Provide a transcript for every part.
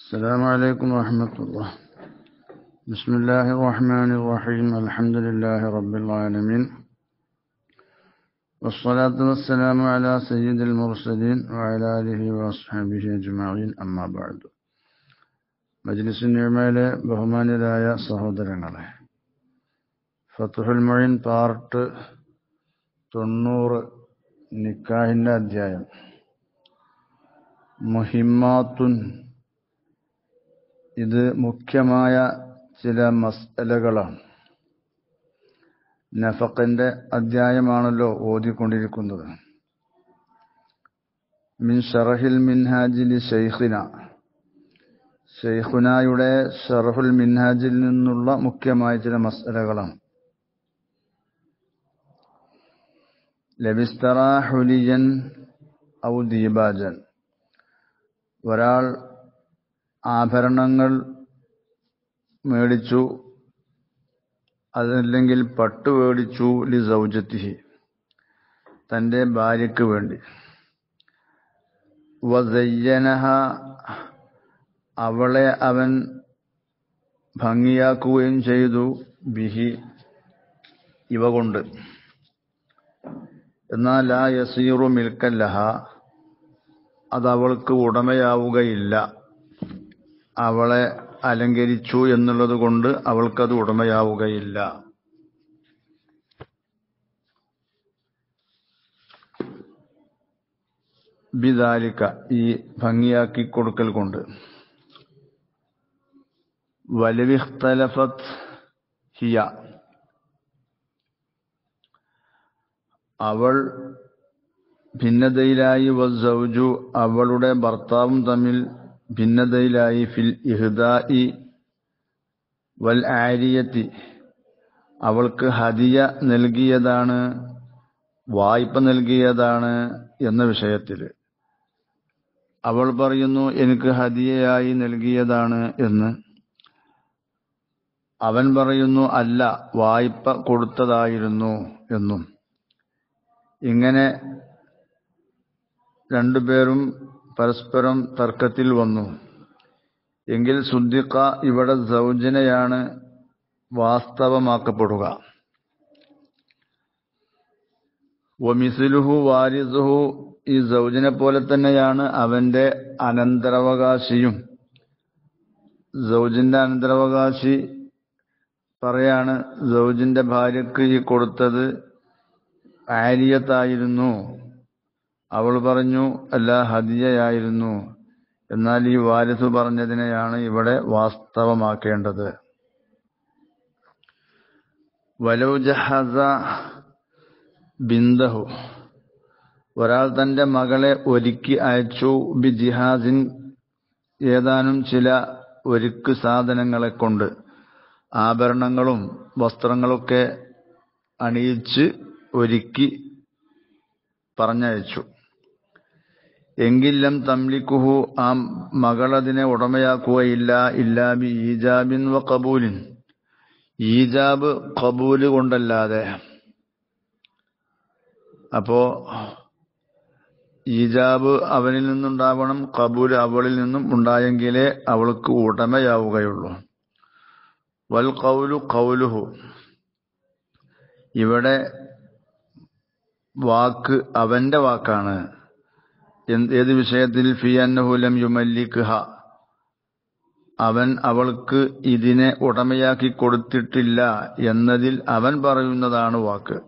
السلام عليكم ورحمة الله بسم الله الرحمن الرحيم الحمد لله رب العالمين والصلاة والسلام على سيد المرسلين وعلى آله وأصحابه أجمعين أما بعد മജ്ലിസ് നിയമയിലെ ബഹുമാന്യരായ സഹോദരങ്ങളെ ഫത്തുഹുൽ മൊഴിൻ പാർട്ട് തൊണ്ണൂറ് നിക്കാഹിൻ്റെ അധ്യായം മുഹിമാത്തുൻ ഇത് മുഖ്യമായ ചില മസ്അലകളാണ് നഫക്കിന്റെ അധ്യായമാണല്ലോ ഓതിക്കൊണ്ടിരിക്കുന്നത് മിൻ ഷറഹിൽ മിൻഹാജിലി ഷെയ്ഖിന ഷെയ്ഖുനായുടെ ഷറഹുൽ മിൻഹാജിൽ നിന്നുള്ള മുഖ്യമായ ചില മസ്അലകളാണ് ലബിസ്തറ ഹുലിയൻ ഔ ദീപാജൻ ഒരാൾ ആഭരണങ്ങൾ മേടിച്ചു അതല്ലെങ്കിൽ പട്ട് മേടിച്ചു ലി സൗജത്തിഹി തൻ്റെ ഭാര്യയ്ക്ക് വേണ്ടി വസയ്യനഹ അവളെ അവൻ ഭംഗിയാക്കുകയും ചെയ്തു ബിഹി ഇവ കൊണ്ട് എന്നാൽ ആ യസീറു മിൽക്കല്ലഹ അത് അവൾക്ക് ഉടമയാവുകയില്ല അവളെ അലങ്കരിച്ചു എന്നുള്ളത് കൊണ്ട് അവൾക്കത് ഉടമയാവുകയില്ല ബിദാലിക്ക ഈ ഭംഗിയാക്കി കൊടുക്കൽ കൊണ്ട് വലവിഖ്തലഫത്ത് ഹിയ അവൾ ഭിന്നതയിലായി വസൗജു അവളുടെ ഭർത്താവും തമ്മിൽ ഭിന്നതയിലായി ഫിൽ ഇഹ്ദായി വൽ ആരിയത്തി അവൾക്ക് ഹദിയ നൽകിയതാണ് വായ്പ നൽകിയതാണ് എന്ന വിഷയത്തിൽ അവൾ പറയുന്നു എനിക്ക് ഹദിയയായി നൽകിയതാണ് എന്ന് അവൻ പറയുന്നു അല്ല വായ്പ കൊടുത്തതായിരുന്നു എന്നും ഇങ്ങനെ രണ്ടുപേരും പരസ്പരം തർക്കത്തിൽ വന്നു എങ്കിൽ സുദ്ദിഖ ഇവിടെ സൗജനയാണ് വാസ്തവമാക്കപ്പെടുക ഒമിസിലുഹു വാരിസുഹു ഈ സൗജനെ പോലെ തന്നെയാണ് അവന്റെ അനന്തരാവകാശിയും സൗജിന്റെ അനന്തരാവകാശി പറയാണ് സൗജിന്റെ ഭാര്യക്ക് ഈ കൊടുത്തത് ആരിയത്തായിരുന്നു അവൾ പറഞ്ഞു അല്ല ഹദിയയായിരുന്നു എന്നാൽ ഈ വാരിസ് പറഞ്ഞതിനെയാണ് ഇവിടെ വാസ്തവമാക്കേണ്ടത് വലൗജഹസ ബിന്ദഹു ഒരാൾ തന്റെ മകളെ ഒരുക്കി അയച്ചു ബി ജിഹാസിൻ ഏതാനും ചില ഒരുക്ക് സാധനങ്ങളെ കൊണ്ട് ആഭരണങ്ങളും വസ്ത്രങ്ങളൊക്കെ അണിയിച്ച് ഒരുക്കി പറഞ്ഞയച്ചു എങ്കിലും തംലിക്കുഹു ആ മകളതിനെ ഉടമയാക്കുകയില്ല ഇല്ലാബി ഈജാബിൻ വ കബൂലിൻ ഈജാബ് കബൂല് കൊണ്ടല്ലാതെ അപ്പോ ഈജാബ് അവനിൽ നിന്നുണ്ടാവണം കബൂൽ അവളിൽ നിന്നും ഉണ്ടായെങ്കിലേ അവൾക്ക് ഉടമയാവുകയുള്ളൂ വൽ കൗലു കൗലുഹു ഇവിടെ വാക്ക് അവന്റെ വാക്കാണ് ഏത് വിഷയത്തിൽ ഫി അന്നഹുലം യുമല്ലിഖ് അവൻ അവൾക്ക് ഇതിനെ ഉടമയാക്കി കൊടുത്തിട്ടില്ല എന്നതിൽ അവൻ പറയുന്നതാണ് വാക്ക്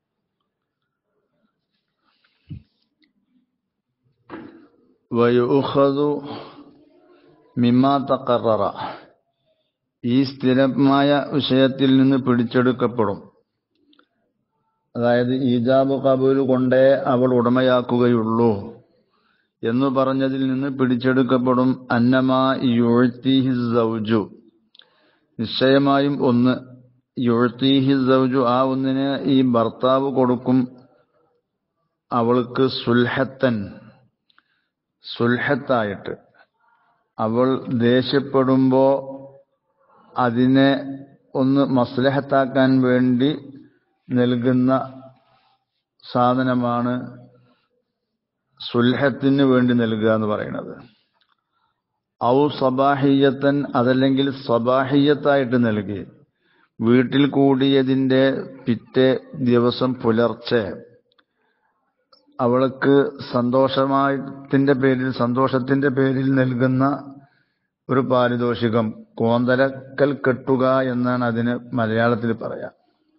വയുഹതു മിമാ തക്കറ ഈ സ്ഥിരമായ വിഷയത്തിൽ നിന്ന് പിടിച്ചെടുക്കപ്പെടും അതായത് ഈജാബ് കബൂൽ കൊണ്ടേ അവൾ ഉടമയാക്കുകയുള്ളൂ എന്ന് പറഞ്ഞതിൽ നിന്ന് പിടിച്ചെടുക്കപ്പെടും അന്നമാ യുഴ്ത്തിഹി സൗജു നിശ്ചയമായും ഒന്ന് യുഴ്ത്തിഹി സൗജു ആ ഒന്നിന് ഈ ഭർത്താവ് കൊടുക്കും അവൾക്ക് സുൽഹത്തൻ സുൽഹത്തായിട്ട് അവൾ ദേഷ്യപ്പെടുമ്പോ അതിനെ ഒന്ന് മസ്ലഹത്താക്കാൻ വേണ്ടി നൽകുന്ന സാധനമാണ് സുൽഹത്തിന് വേണ്ടി നൽകുക എന്ന് പറയുന്നത് ഔ സബാഹിയത്തൻ അതല്ലെങ്കിൽ സബാഹിയത്തായിട്ട് നൽകി വീട്ടിൽ കൂടിയതിൻ്റെ പിറ്റേ ദിവസം പുലർച്ചെ അവൾക്ക് സന്തോഷമായതിൻ്റെ പേരിൽ സന്തോഷത്തിൻ്റെ പേരിൽ നൽകുന്ന ഒരു പാരിതോഷികം കോന്തലക്കൽ കെട്ടുക എന്നാണ് അതിന് മലയാളത്തിൽ പറയാം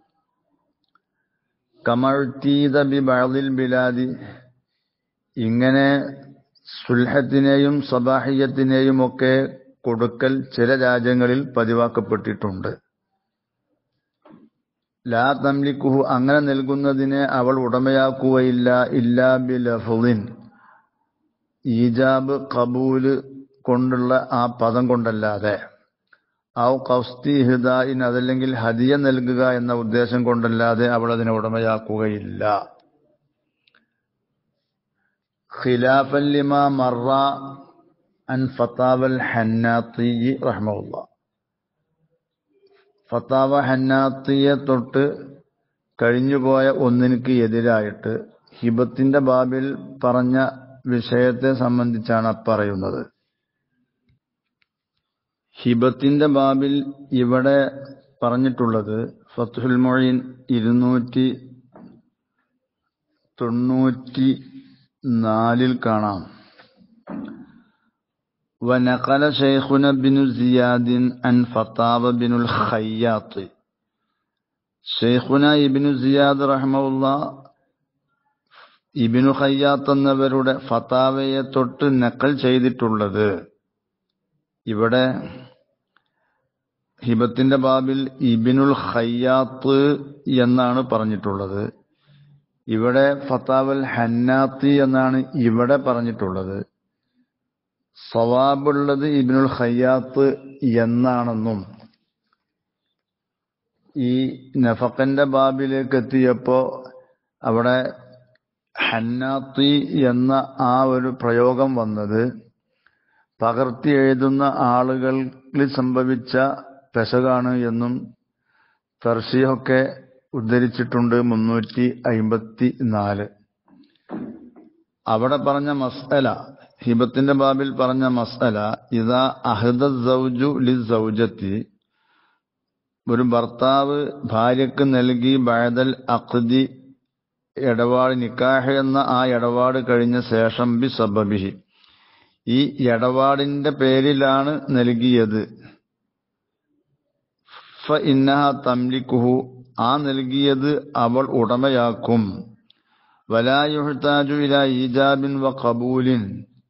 കമഴ്ത്തീത ബി ബഅദിൽ ബിലാദി ഇങ്ങനെ സുൽഹത്തിനെയും സബാഹിയത്തിനെയും ഒക്കെ കൊടുക്കൽ ചില രാജ്യങ്ങളിൽ പതിവാക്കപ്പെട്ടിട്ടുണ്ട് ലാ തംലിക്കുഹു അങ്ങനെ നൽകുന്നതിനെ അവൾ ഉടമയാക്കുകയില്ല ഇല്ലാ ബി ലഫുദിൻ ഈജാബ് കബൂല് കൊണ്ടുള്ള ആ പദം കൊണ്ടല്ലാതെ ഔ കൗസ്തി ഹിദായിൻ അതല്ലെങ്കിൽ ഹദിയ നൽകുക എന്ന ഉദ്ദേശം കൊണ്ടല്ലാതെ അവൾ അതിനെ ഉടമയാക്കുകയില്ല ഖിലാഫൻ ലിമ മറ അൻ ഫത്താവൽ ഹന്നാത്തി റഹ്മുള്ള ഫത്താവ ഹന്നാത്തിയെ തൊട്ട് കഴിഞ്ഞുപോയ ഒന്നിനക്ക് എതിരായിട്ട് ഹിബത്തിന്റെ ബാബിൽ പറഞ്ഞ വിഷയത്തെ സംബന്ധിച്ചാണ് പറയുന്നത് ഹിബത്തിന്റെ ബാബിൽ ഇവിടെ പറഞ്ഞിട്ടുള്ളത് ഫത്തുൽ മൊഴീൻ ഇരുന്നൂറ്റി തൊണ്ണൂറ്റി നാലിൽ കാണാം ونقل شيخنا بن زياد عن فطاب بن الخياط شيخنا ابن സിയാദ് റഹ്മുള്ള ഇബിനു ഖയ്യാത്ത് എന്നവരുടെ ഫതാവയെ തൊട്ട് നക്കൽ ചെയ്തിട്ടുള്ളത് ഇവിടെ ഹിബത്തിന്റെ ബാബിൽ ഇബിനുൽ ഖയ്യാത്ത് എന്നാണ് പറഞ്ഞിട്ടുള്ളത് ഇവിടെ ഫത്താവൽ ഹന്നാത്തി എന്നാണ് ഇവിടെ പറഞ്ഞിട്ടുള്ളത് സവാബുള്ളത് ഇബിനുൽ ഖയ്യാത്ത് എന്നാണെന്നും ഈ നഫക്കന്റെ ബാബിലേക്ക് എത്തിയപ്പോ അവിടെ ഹന്നാത്തി എന്ന ആ ഒരു പ്രയോഗം വന്നത് പകർത്തി എഴുതുന്ന ആളുകളിൽ സംഭവിച്ച പെശകാണ് എന്നും തർഷിയൊക്കെ ഉദ്ധരിച്ചിട്ടുണ്ട് മുന്നൂറ്റി അയിമ്പത്തി നാല് അവിടെ പറഞ്ഞ മസ്അല ഹിബത്തിന്റെ ബാബിൽ പറഞ്ഞ മസ്അല ഇതാ അഹദ സൗജു ലി സൗജത്തി ഒരു ഭർത്താവ് ഭാര്യക്ക് നൽകി ബഴദൽ അഖ്ദി ഇടപാട് നിക്കാഹ് എന്ന ആ ഇടപാട് കഴിഞ്ഞ ശേഷം ബി സബബിഹി ഈ ഇടപാടിന്റെ പേരിലാണ് നൽകിയത് ഫ ഇന്നഹ തംലിക്കുഹു ആ നൽകിയത് അവൾ ഉടമയാക്കും വലായുഹ്താജു ഇല ഈജാബിൻ വ കബൂലിൻ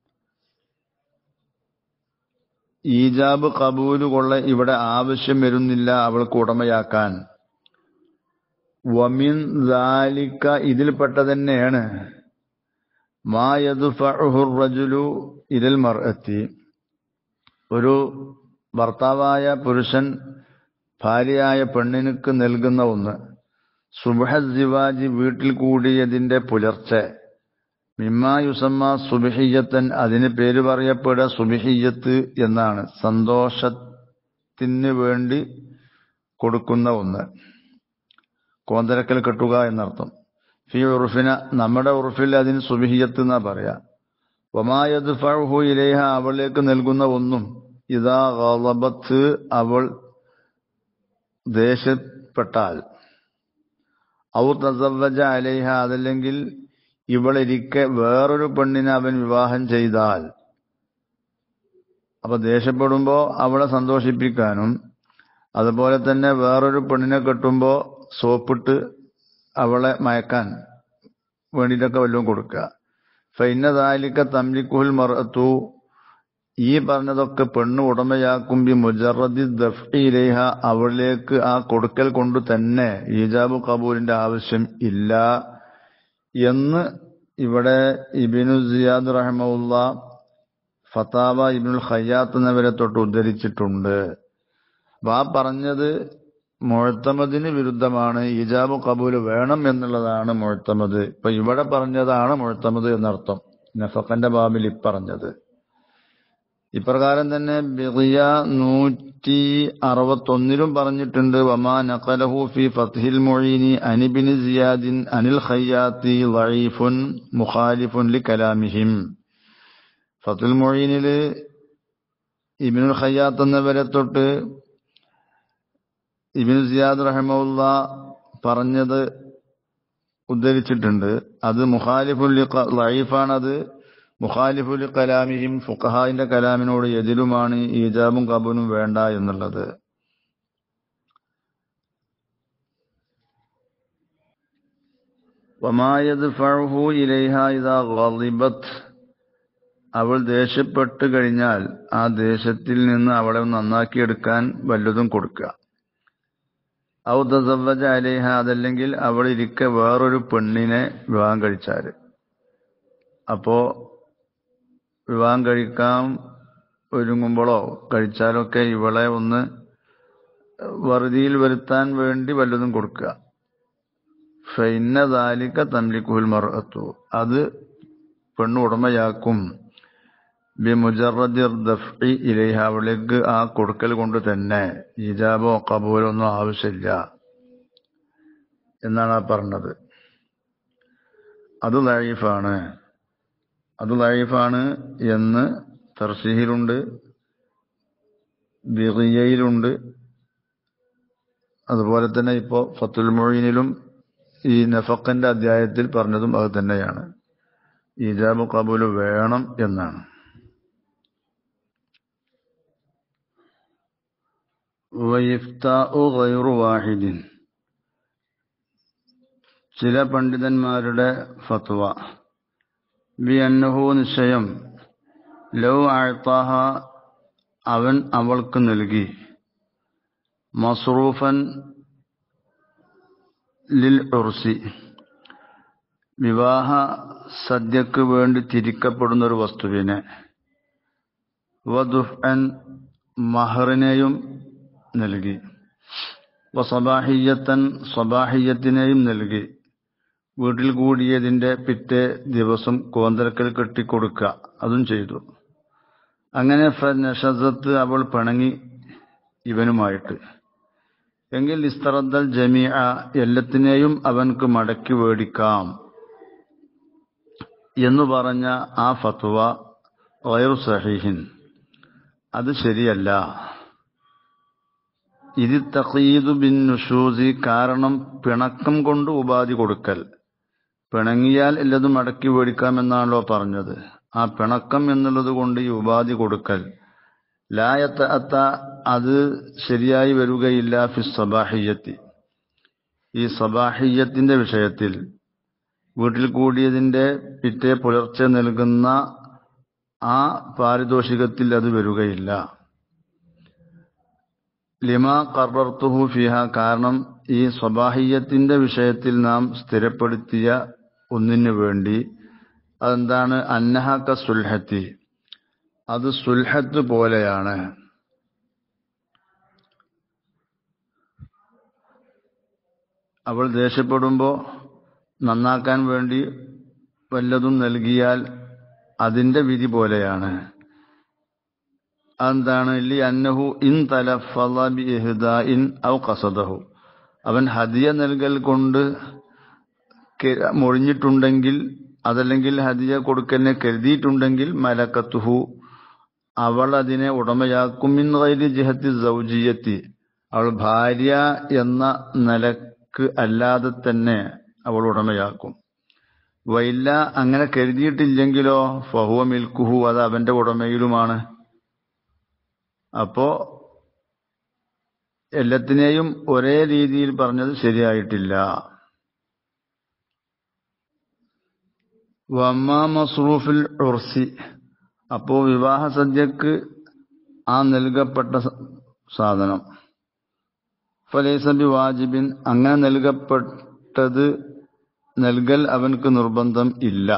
ഈജാബ് കബൂല് കൊള്ള ഇവിടെ ആവശ്യം വരുന്നില്ല അവൾക്ക് ഉടമയാക്കാൻ വമിൻ ദാലിക്ക ഇതിൽപ്പെട്ട തന്നെയാണ് മായദുഫുറജുലു ഇതിൽ മർഅത്തി ഒരു ഭർത്താവായ പുരുഷൻ ഭാര്യയായ പെണ്ണിനുക്ക് നൽകുന്ന ഒന്ന് സുബഹസിവാജി വീട്ടിൽ കൂടിയതിന്റെ പുലർച്ചെ മിമ്മാ യുസമ്മ സുബിഹിയത്തൻ അതിന് പേര് പറയപ്പെടുക സുബിഹിയത്ത് എന്നാണ് സന്തോഷത്തിന് വേണ്ടി കൊടുക്കുന്ന ഒന്ന് കോന്തരക്കൽ കെട്ടുക എന്നർത്ഥം ഫി ഉറുഫിന നമ്മുടെ ഉറുഫിൽ അതിന് സുബിഹിയത്ത് എന്നാ പറയാ വമായത് ഫഹു ഇലേഹ അവളിലേക്ക് നൽകുന്ന ഒന്നും ഇതാ ഗളബത്ത് അവൾ ദേഷ്യപ്പെട്ടാൽ ഔ തസവജ അലൈഹ അതല്ലെങ്കിൽ ഇവളിരിക്കെ വേറൊരു പെണ്ണിനെ അവൻ വിവാഹം ചെയ്താൽ അപ്പൊ ദേഷ്യപ്പെടുമ്പോ അവളെ സന്തോഷിപ്പിക്കാനും അതുപോലെ തന്നെ വേറൊരു പെണ്ണിനെ കെട്ടുമ്പോ സോപ്പിട്ട് അവളെ മയക്കാൻ വേണ്ടിയിട്ടൊക്കെ വല്ലതും കൊടുക്കുക ഫൈനദാലിക്ക തംലിക്കുൽ മറത്തു ഈ പറഞ്ഞതൊക്കെ പെണ്ണ് ഉടമയാക്കും ബി മുജറദി ദഫ്ഇലേഹ അവളിലേക്ക് ആ കൊടുക്കൽ കൊണ്ട് തന്നെ ഈജാബു കബൂലിന്റെ ആവശ്യം ഇല്ല എന്ന് ഇവിടെ ഇബിനു സിയാദ് റഹമുല്ല ഫത്താവ ഇബിനുൽ ഖയ്യാത്ത് എന്നിവരെ തൊട്ട് ഉദ്ധരിച്ചിട്ടുണ്ട് അപ്പൊ ആ പറഞ്ഞത് മുഴത്തമദിന് വിരുദ്ധമാണ് ഈജാബു കബൂല് വേണം എന്നുള്ളതാണ് മുഴത്തമത് ഇപ്പൊ ഇവിടെ പറഞ്ഞതാണ് മുഴത്തമത് എന്നർത്ഥം നഫക്കന്റെ ബാബിൽ ഇപ്പറഞ്ഞത് ഇപ്രകാരം തന്നെ ബിറിയ നൂറ്റി അറുപത്തൊന്നിലും പറഞ്ഞിട്ടുണ്ട് വമാ നഖലഹു ഫി ഫത്ഹിൽ മൊഴീനി അനിബിന് സിയാദിൻ അനിൽ ഖയ്യാത്തി ലഈഫുൻ മുഖാലിഫുൻ ലി കലാമിഹിം ഫത്തുൽ മൊഴീനില് ഇബിനുൽ ഖയ്യാത്ത് എന്നവരെ തൊട്ട് ഇബിനു സിയാദ് റഹമുല്ല പറഞ്ഞത് ഉദ്ധരിച്ചിട്ടുണ്ട് അത് മുഖാലിഫുൽ ലൈഫാണത് മുഖാലിഫുൽ കലാമിഹിം ഫുഖഹാന്റെ കലാമിനോട് എതിരുമാണ് ഈജാബും കബൂലും വേണ്ട എന്നുള്ളത് വമായത് ഫഴഹു ഇലൈഹ ഇതാ ഗളിബത്ത് അവൾ ദേഷ്യപ്പെട്ട് കഴിഞ്ഞാൽ ആ ദേശത്തിൽ നിന്ന് അവളെ നന്നാക്കിയെടുക്കാൻ വല്ലതും കൊടുക്കുക ഔ തസവജ അലേഹ അതല്ലെങ്കിൽ അവൾ ഇരിക്കെ വേറൊരു പെണ്ണിനെ വിവാഹം കഴിച്ചാല് അപ്പോ വിവാഹം കഴിക്കാൻ ഒരുങ്ങുമ്പോഴോ കഴിച്ചാലൊക്കെ ഇവളെ ഒന്ന് വറുതിയിൽ വരുത്താൻ വേണ്ടി വല്ലതും കൊടുക്കുക ഫൈനദാലിക്ക തംലിക്കുൽ മറത്തു അത് പെണ്ണ് ഉടമയാക്കും ബിമുജറദിർ ദഫ്ഇ ഇലൈഹ അവളിക്ക് ആ കൊടുക്കൽ കൊണ്ട് തന്നെ ഇജാബോ കബൂലോ ഒന്നും ആവശ്യമില്ല എന്നാണ് ആ പറഞ്ഞത് അത് ലൈഫാണ് അത് ലൈഫാണ് എന്ന് തർസീഹിലുണ്ട് ബിറിയയിലുണ്ട് അതുപോലെ തന്നെ ഇപ്പോൾ ഫത്തുൽ മൊഴീനിലും ഈ നഫക്കന്റെ അധ്യായത്തിൽ പറഞ്ഞതും അത് തന്നെയാണ് ഈജാബ് കബൂല് വേണം എന്നാണ് വാഹിദിൻ ചില പണ്ഡിതന്മാരുടെ ഫത്വ ബി അന്നഹു നിശ്ചയം ലൗ ആഴ്ത്താഹ അവൻ അവൾക്ക് നൽകി മസ്റൂഫൻ ലിൽ ഉർസി വിവാഹ സദ്യക്ക് വേണ്ടി തിരിക്കപ്പെടുന്ന ഒരു വസ്തുവിനെ വദുഫൻ മഹറിനെയും നൽകി വസബാഹിയത്തൻ സ്വബാഹിയത്തിനെയും നൽകി വീട്ടിൽ കൂടിയതിന്റെ പിറ്റേ ദിവസം കോന്തലക്കൽ കെട്ടിക്കൊടുക്കുക അതും ചെയ്തു അങ്ങനെ നഷസത്ത് അവൾ പിണങ്ങി ഇവനുമായിട്ട് എങ്കിൽ ഇസ്തറദ്ദൽ ജമീഅ എല്ലാത്തിനെയും അവൻക്ക് മടക്കി മേടിക്കാം എന്ന് പറഞ്ഞ ആ ഫത്വ വയറു സഹീഹിൻ അത് ശരിയല്ല ഇത് തഖീദു ബിൻ നുഷൂസി കാരണം പിണക്കം കൊണ്ട് ഉപാധി കൊടുക്കൽ പിണങ്ങിയാൽ എല്ലതും മടക്കി മേടിക്കാമെന്നാണല്ലോ പറഞ്ഞത് ആ പിണക്കം എന്നുള്ളത് കൊണ്ട് ഈ ഉപാധി കൊടുക്കൽ ലായത്ത അത്ത അത് ശരിയായി വരികയില്ല ഫി സബാഹിയത്തി ഈ സബാഹിയത്തിന്റെ വിഷയത്തിൽ വീട്ടിൽ കൂടിയതിന്റെ പിറ്റേ പുലർച്ചെ നൽകുന്ന ആ പാരിതോഷികത്തിൽ അത് വരികയില്ല ലിമ കർറർത്തുഹു ഫിഹ കാരണം ഈ സ്വബാഹിയത്തിന്റെ വിഷയത്തിൽ നാം സ്ഥിരപ്പെടുത്തിയ ഒന്നിനു വേണ്ടി അതെന്താണ് അന്നഹക്ക സുൽഹത്തി അത് സുൽഹത്ത് പോലെയാണ് അവൾ ദേഷ്യപ്പെടുമ്പോൾ നന്നാക്കാൻ വേണ്ടി വല്ലതും നൽകിയാൽ അതിന്റെ വിധി പോലെയാണ് അതെന്താണ് ലി അന്നഹു ഇൻ തലഫള ബി ഇഹ്ദാഇൻ ഔ ഖസദഹു അവൻ ഹദിയ നൽകൽ കൊണ്ട് മൊഴിഞ്ഞിട്ടുണ്ടെങ്കിൽ അതല്ലെങ്കിൽ ഹദിയ കൊടുക്കലിനെ കരുതിയിട്ടുണ്ടെങ്കിൽ മലക്കത്തുഹു അവൾ അതിനെ ഉടമയാക്കും മിൻ ഗൈരി ജിഹത്തി സൗജിയത്തി അവൾ ഭാര്യ എന്ന നിലക്ക് അല്ലാതെ തന്നെ അവൾ ഉടമയാക്കും വൈല്ല അങ്ങനെ കരുതിയിട്ടില്ലെങ്കിലോ ഫഹുവ മിൽക്കുഹു അത് അവന്റെ ഉടമയിലുമാണ് അപ്പോ എല്ലാത്തിനെയും ഒരേ രീതിയിൽ പറഞ്ഞത് ശരിയായിട്ടില്ല വമ്മ മസ്റൂഫിൽ ഉർസി അപ്പോ വിവാഹ സദ്യക്ക് ആ നൽകപ്പെട്ട സാധനം ഫലേസബി വാജിബിൻ അങ്ങനെ നൽകപ്പെട്ടത് നൽകൽ അവൻക്ക് നിർബന്ധം ഇല്ല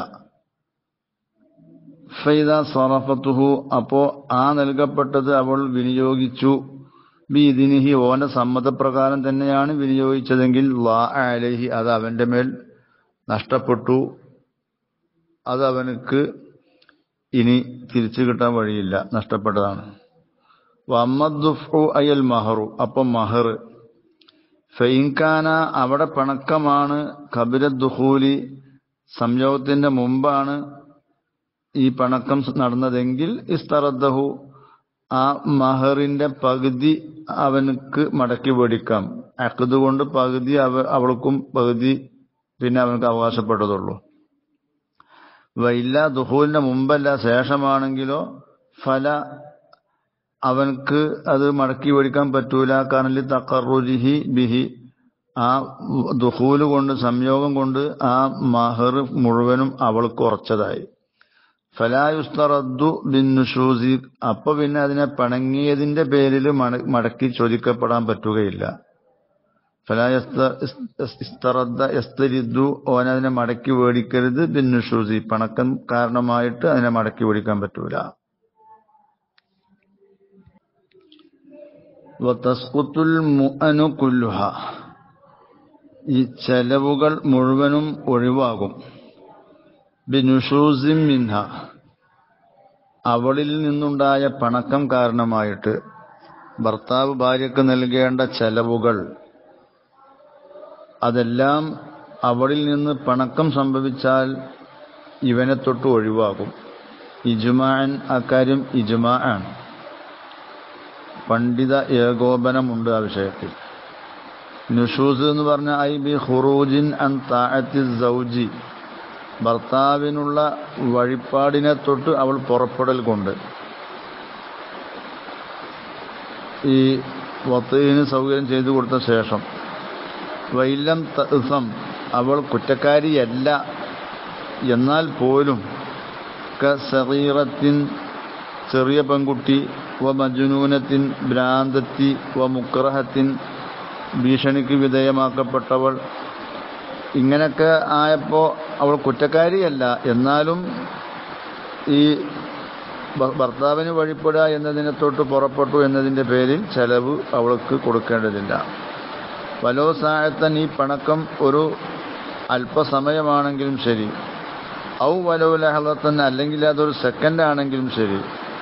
ഫൈദ സറഫത്തുഹു അപ്പോ ആ നൽകപ്പെട്ടത് അവൾ വിനിയോഗിച്ചു ബി ഇതിനിഹി ഓന്റെ സമ്മതപ്രകാരം തന്നെയാണ് വിനിയോഗിച്ചതെങ്കിൽ ലാ അലഹി അത് അവന്റെ മേൽ നഷ്ടപ്പെട്ടു അത് അവനക്ക് ഇനി തിരിച്ചു കിട്ടാൻ വഴിയില്ല നഷ്ടപ്പെട്ടതാണ് വമ്മദ്ദുഫു അയൽ മഹറു അപ്പം മഹർ ഫൈൻകാന അവിടെ പിണക്കമാണ് കബിരദ്ദുഹൂലി സംയോഗത്തിന്റെ മുമ്പാണ് ഈ പണക്കം നടന്നതെങ്കിൽ ഇസ്തറദ്ദഹു ആ മഹറിന്റെ പകുതി അവനക്ക് മടക്കി മേടിക്കാം അക്കത് കൊണ്ട് പകുതി അവ അവൾക്കും പകുതി പിന്നെ അവനക്ക് അവകാശപ്പെട്ടതുള്ളൂ വൈല്ല ദുഹൂലിന്റെ മുമ്പല്ല ശേഷമാണെങ്കിലോ ഫല അവൻക്ക് അത് മടക്കി മേടിക്കാൻ പറ്റൂല കാരണം തക്കറുജിഹി ബിഹി ആ ദുഹൂല് കൊണ്ട് സംയോഗം കൊണ്ട് ആ മഹർ മുഴുവനും അവൾക്ക് ഉറച്ചതായി ഫലായുസ്തറദ്ദു ബിന്നുഷൂസി അപ്പൊ പിന്നെ അതിനെ പിണങ്ങിയതിന്റെ പേരിൽ മടക്കി ചോദിക്കപ്പെടാൻ പറ്റുകയില്ല ഫലായസ്തറദ്ദ എസ്തരിദ്ദു ഓനതിനെ മടക്കി മേടിക്കരുത് ബിന്നുഷൂസി പണക്കം കാരണമായിട്ട് അതിനെ മടക്കി മേടിക്കാൻ പറ്റൂല വതസ്കുത്തുൽ മുഅനു കുല്ലുഹ ഈ ചെലവുകൾ മുഴുവനും ഒഴിവാകും ബിനുഷൂസിം മിൻഹ അവളിൽ നിന്നുണ്ടായ പണക്കം കാരണമായിട്ട് ഭർത്താവ് ഭാര്യക്ക് നൽകേണ്ട ചെലവുകൾ അതെല്ലാം അവളിൽ നിന്ന് പണക്കം സംഭവിച്ചാൽ ഇവനെ തൊട്ട് ഒഴിവാകും ഇജുമാൻ അക്കാര്യം ഇജുമാ ആണ് പണ്ഡിത ഏകോപനമുണ്ട് ആ വിഷയത്തിൽ നുഷൂസ് എന്ന് പറഞ്ഞ ഐ ബി ഹുറൂജിൻ അൻ താഴത്തി സൗജി ഭർത്താവിനുള്ള വഴിപ്പാടിനെ തൊട്ട് അവൾ പുറപ്പെടൽ കൊണ്ട് ഈ വത്തീന് സൗകര്യം ചെയ്തു കൊടുത്ത ശേഷം വൈലം തസം അവൾ കുറ്റക്കാരിയല്ല എന്നാൽ പോലും കസീറത്തിൻ ചെറിയ പെൺകുട്ടി വ മജുനൂനത്തിൻ ഭ്രാന്തത്തി വ മുക്രഹത്തിൻ ഭീഷണിക്ക് വിധേയമാക്കപ്പെട്ടവൾ ഇങ്ങനൊക്കെ ആയപ്പോൾ അവൾ കുറ്റക്കാരിയല്ല എന്നാലും ഈ ഭർത്താവിന് വഴിപ്പെടുക എന്നതിനെ തൊട്ട് പുറപ്പെട്ടു എന്നതിൻ്റെ പേരിൽ ചെലവ് അവൾക്ക് കൊടുക്കേണ്ടതില്ല വലോ സായത്തൻ ഈ പണക്കം ഒരു അല്പസമയമാണെങ്കിലും ശരി ഔ വലോ ലഹളത്തൻ അല്ലെങ്കിൽ അതൊരു സെക്കൻഡ് ആണെങ്കിലും ശരി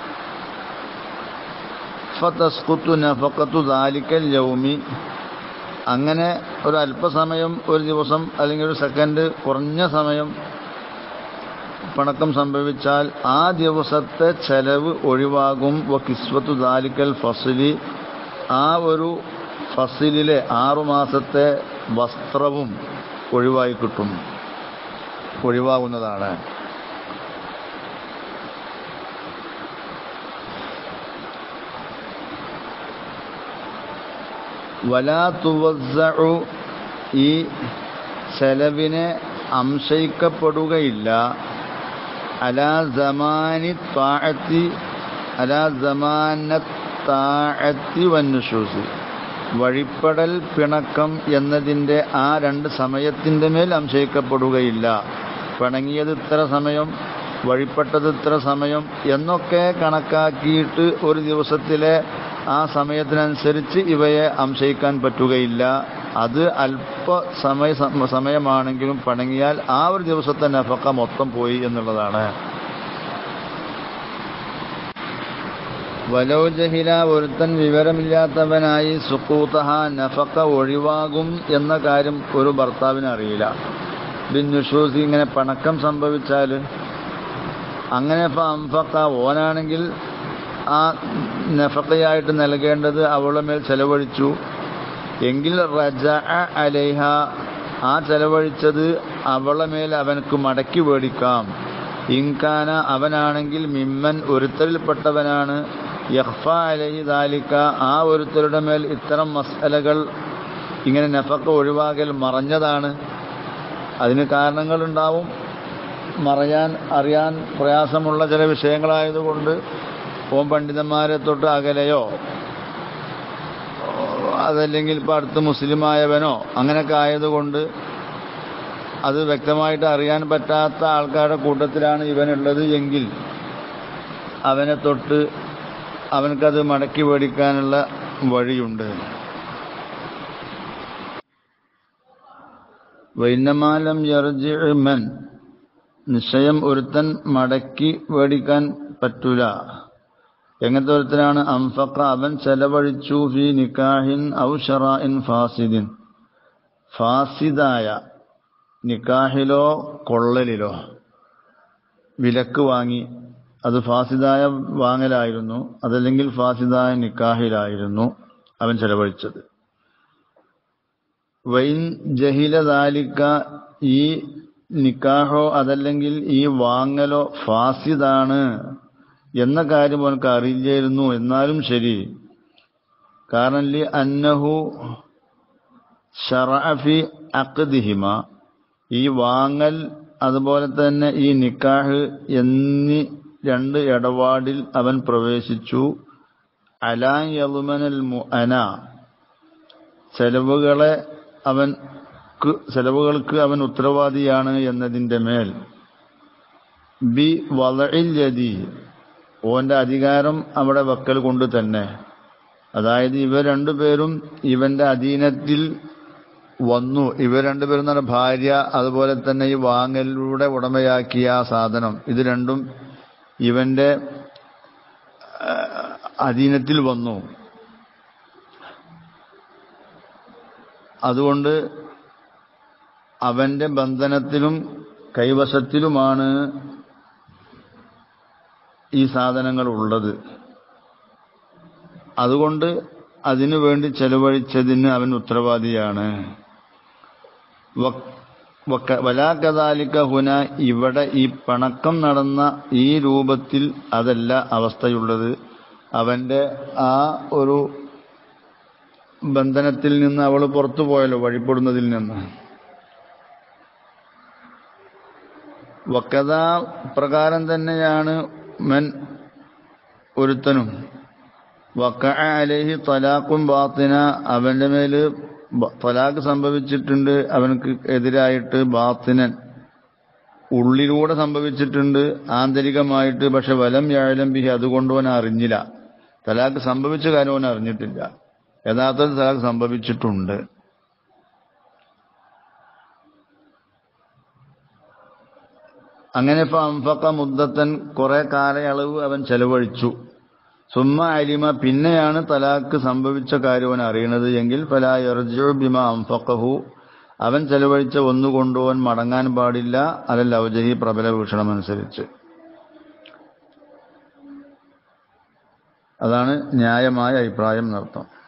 ഫതസ്കുത്തു നഫക്കത്തു ദാലിക്കൽ യൗമി അങ്ങനെ ഒരു അല്പസമയം ഒരു ദിവസം അല്ലെങ്കിൽ ഒരു സെക്കൻഡ് കുറഞ്ഞ സമയം പണക്കം സംഭവിച്ചാൽ ആ ദിവസത്തെ ചെലവ് ഒഴിവാകും വ കിസ്വത്തു ദാലിക്കൽ ഫസിലി ആ ഒരു ഫസിലിലെ ആറുമാസത്തെ വസ്ത്രവും ഒഴിവായി കിട്ടും ഒഴിവാകുന്നതാണ് വലാ തുവസ്സഉ ഈ ചെലവിനെ അംശയിക്കപ്പെടുകയില്ല അലാ സമാനി താഴത്തി അലാ സമാന താഴത്തി വന്നുഷൂസ് വഴിപ്പെടൽ പിണക്കം എന്നതിൻ്റെ ആ രണ്ട് സമയത്തിൻ്റെ മേൽ അംശയിക്കപ്പെടുകയില്ല പിണങ്ങിയത് ഇത്ര സമയം വഴിപ്പെട്ടത് ഇത്ര സമയം എന്നൊക്കെ കണക്കാക്കിയിട്ട് ഒരു ദിവസത്തിലെ ആ സമയത്തിനനുസരിച്ച് ഇവയെ അംശയിക്കാൻ പറ്റുകയില്ല അത് അല്പ സമയ സമയമാണെങ്കിലും പണങ്ങിയാൽ ആ ഒരു ദിവസത്തെ നഫക്ക മൊത്തം പോയി എന്നുള്ളതാണ് വലോ ജഹില ഒരുത്തൻ വിവരമില്ലാത്തവനായി സുക്കൂത്തഹ നഫക്ക ഒഴിവാകും എന്ന കാര്യം ഒരു ഭർത്താവിന് അറിയില്ല ബിൻ നുഷൂസി ഇങ്ങനെ പണക്കം സംഭവിച്ചാൽ അങ്ങനെ ഇപ്പം അംഫക്ക ഓനാണെങ്കിൽ ആ നഫക്കയായിട്ട് നൽകേണ്ടത് അവളുടെ മേൽ ചെലവഴിച്ചു എങ്കിൽ റജ അലൈഹ ആ ചെലവഴിച്ചത് അവളെ മേൽ അവനക്ക് മടക്കി മേടിക്കാം ഇൻകാന അവനാണെങ്കിൽ മിമ്മൻ ഒരുത്തരിൽപ്പെട്ടവനാണ് യഹ്ഫ അലഹി ദാലിക്ക ആ ഒരുത്തരുടെ മേൽ ഇത്തരം മസലകൾ ഇങ്ങനെ നഫക്ക ഒഴിവാകൽ മറഞ്ഞതാണ് അതിന് കാരണങ്ങളുണ്ടാവും മറയാൻ അറിയാൻ പ്രയാസമുള്ള ചില വിഷയങ്ങളായതുകൊണ്ട് ഓം പണ്ഡിതന്മാരെ തൊട്ട് അകലെയോ അതല്ലെങ്കിൽ ഇപ്പം അടുത്ത് മുസ്ലിമായവനോ അങ്ങനെയൊക്കെ ആയതുകൊണ്ട് അത് വ്യക്തമായിട്ട് അറിയാൻ പറ്റാത്ത ആൾക്കാരുടെ കൂട്ടത്തിലാണ് ഇവനുള്ളത് എങ്കിൽ അവനെ തൊട്ട് അവനക്കത് മടക്കി മേടിക്കാനുള്ള വഴിയുണ്ട് വൈന്നമാലം യർജിമൻ നിശ്ചയം ഒരുത്തൻ മടക്കി മേടിക്കാൻ പറ്റൂല എങ്ങനത്തെ ഒരുത്തനാണ് അംഫക്ക അവൻ ചെലവഴിച്ചു ഫി നിക്കാഹിൻ ഔ ഷറായിൻ ഫാസിദിൻ ഫാസിദായ നിക്കാഹിലോ കൊള്ളലിലോ വിലക്ക് വാങ്ങി അത് ഫാസിദായ വാങ്ങലായിരുന്നു അതല്ലെങ്കിൽ ഫാസിദായ നിക്കാഹിലായിരുന്നു അവൻ ചെലവഴിച്ചത് വൈൻ ജഹിലദാലിക്ക ഈ നിക്കാഹോ അതല്ലെങ്കിൽ ഈ വാങ്ങലോ ഫാസിദാണ് എന്ന കാര്യം അവനക്ക് അറിയില്ലായിരുന്നു എന്നാലും ശരി കാരണം ലി അന്നഹു ഷറഫി അക്ദിഹിമ ഈ വാങ്ങൽ അതുപോലെ തന്നെ ഈ നിക്കാഹ് എന്നീ രണ്ട് ഇടപാടിൽ അവൻ പ്രവേശിച്ചു അലാ യലുമനൽ മുഅന ചെലവുകളെ അവൻ ചെലവുകൾക്ക് അവൻ ഉത്തരവാദിയാണ് എന്നതിൻ്റെ മേൽ ബി വളയില്ലതി ഓന്റെ അധികാരം അവിടെ വക്കൽ കൊണ്ട് തന്നെ അതായത് ഇവർ രണ്ടുപേരും ഇവന്റെ അധീനത്തിൽ വന്നു ഇവർ രണ്ടുപേരും എന്ന് പറഞ്ഞ ഭാര്യ അതുപോലെ തന്നെ ഈ വാങ്ങലിലൂടെ ഉടമയാക്കിയ ആ സാധനം ഇത് രണ്ടും ഇവന്റെ അധീനത്തിൽ വന്നു അതുകൊണ്ട് അവന്റെ ബന്ധനത്തിലും കൈവശത്തിലുമാണ് ഈ സാധനങ്ങൾ ഉള്ളത് അതുകൊണ്ട് അതിനു വേണ്ടി ചെലവഴിച്ചതിന് അവൻ ഉത്തരവാദിയാണ് വലാകദാലിക്ക ഹുന ഇവിടെ ഈ പണക്കം നടന്ന ഈ രൂപത്തിൽ അതല്ല അവസ്ഥയുള്ളത് അവന്റെ ആ ഒരു ബന്ധനത്തിൽ നിന്ന് അവൾ പുറത്തു പോയല്ലോ വഴിപ്പെടുന്നതിൽ നിന്ന് വക്കത പ്രകാരം തന്നെയാണ് മൻ ഒരുത്തനും വക്ക അലേഹി തലാഖും ബാത്തിന അവന്റെ മേല് തലാഖ് സംഭവിച്ചിട്ടുണ്ട് അവനക്ക് എതിരായിട്ട് ബാത്തിനൻ ഉള്ളിലൂടെ സംഭവിച്ചിട്ടുണ്ട് ആന്തരികമായിട്ട് പക്ഷെ വലം വ്യാഴലം ബിഹി അതുകൊണ്ട് അവൻ അറിഞ്ഞില്ല തലാഖ് സംഭവിച്ച കാര്യം അവൻ അറിഞ്ഞിട്ടില്ല യഥാർത്ഥത്തിൽ തലാഖ് സംഭവിച്ചിട്ടുണ്ട് അങ്ങനെ അംഫക്ക മുദ്ദത്തൻ കുറെ കാലയളവ് അവൻ ചെലവഴിച്ചു സുമ്മ അലിമ പിന്നെയാണ് തലാക്ക് സംഭവിച്ച കാര്യം അവൻ അറിയണത് എങ്കിൽ ഫലാ യർജു ബിമ അംഫക്കഹു അവൻ ചെലവഴിച്ച ഒന്നുകൊണ്ടുവൻ മടങ്ങാൻ പാടില്ല അതല്ല ഔജഹി പ്രബല വീക്ഷണമനുസരിച്ച് അതാണ് ന്യായമായ അഭിപ്രായം എന്നർത്ഥം